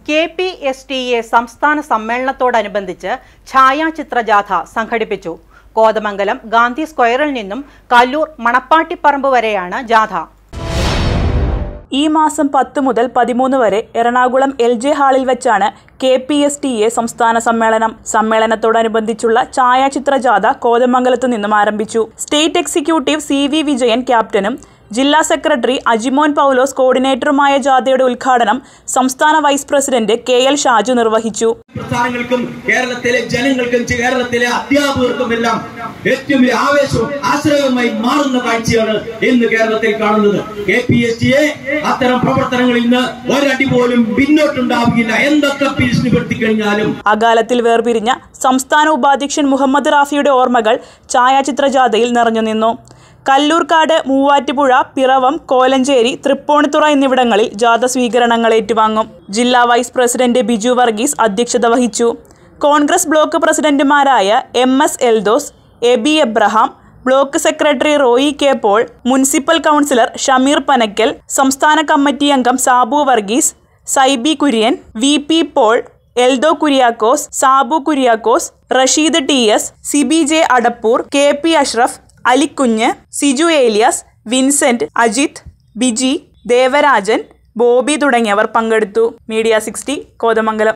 K P S T A സംസ്ഥാന സമ്മേളനത്തോടനുബന്ധിച്ച് ഛായാചിത്രജാഥ സംഘടിപ്പിച്ചു കോതമംഗലം ഗാന്ധി സ്ക്വയറിൽ നിന്നും കല്ലൂർ മണപ്പാട്ടിപ്പറമ്പ് വരെയാണ് ജാഥ ഈ മാസം പത്ത് മുതൽ പതിമൂന്ന് വരെ എറണാകുളം എൽ ജെ ഹാളിൽ വെച്ചാണ് K P S T A സംസ്ഥാന സമ്മേളനം സമ്മേളനത്തോടനുബന്ധിച്ചുള്ള ഛായാചിത്ര ജാഥ കോതമംഗലത്ത് നിന്നും ആരംഭിച്ചു state executive C V Vijayan ക്യാപ്റ്റനും ജില്ലാ സെക്രട്ടറി അജിമോൻ പൗലോസ് കോർഡിനേറ്ററുമായ ജാഥയുടെ ഉദ്ഘാടനം സംസ്ഥാന vice president K L Shaju നിർവഹിച്ചു പ്രസ്ഥാനങ്ങൾക്കും കേരളത്തിലെ ജനങ്ങൾക്കും കേരളത്തിലെ അധ്യാപകർക്കും എല്ലാം ഏറ്റവും വലിയ ആവേശവും ആശ്രയവുമായി മാറുന്ന കാഴ്ചയാണ് ഇന്ന് കേരളത്തിൽ കാണുന്നത് K P S T A അത്തരം പ്രവർത്തനങ്ങളിൽ നിന്ന് ഒരടി പോലും പിന്നോട്ടുണ്ടാവുകയില്ല എന്തൊക്കെ ഭീഷണിപ്പെടുത്തി കഴിഞ്ഞാലും അകാലത്തിൽ വേർപിരിഞ്ഞ സംസ്ഥാന ഉപാധ്യക്ഷൻ മുഹമ്മദ് റാഫിയുടെ ഓർമ്മകൾ ഛായാചിത്ര ജാഥയിൽ നിറഞ്ഞു നിന്നു കല്ലൂർക്കാട് മൂവാറ്റുപുഴ പിറവം കോലഞ്ചേരി തൃപ്പൂണിത്തുറ എന്നിവിടങ്ങളിൽ ജാഥ സ്വീകരണങ്ങൾ ഏറ്റുവാങ്ങും ജില്ലാ വൈസ് പ്രസിഡന്റ് ബിജു വർഗീസ് അധ്യക്ഷത വഹിച്ചു കോൺഗ്രസ് ബ്ലോക്ക് പ്രസിഡന്റുമാരായ M S Eldhose Abi Abraham block secretary Roy K Paul municipal councillor Shameer Panakkal സംസ്ഥാന കമ്മിറ്റി അംഗം Sabu Varghese Saibi Kurian V P Paul Eldho Kuriakose Sabu Kuriakose Rasheed T S Sibi J Adappoor K P Ashraf Alikunju Siju Elias Vincent Ajith Biji Devarajan Bobby തുടങ്ങിയവർ പങ്കെടുത്തു മീഡിയ സിക്സ്റ്റി കോതമംഗലം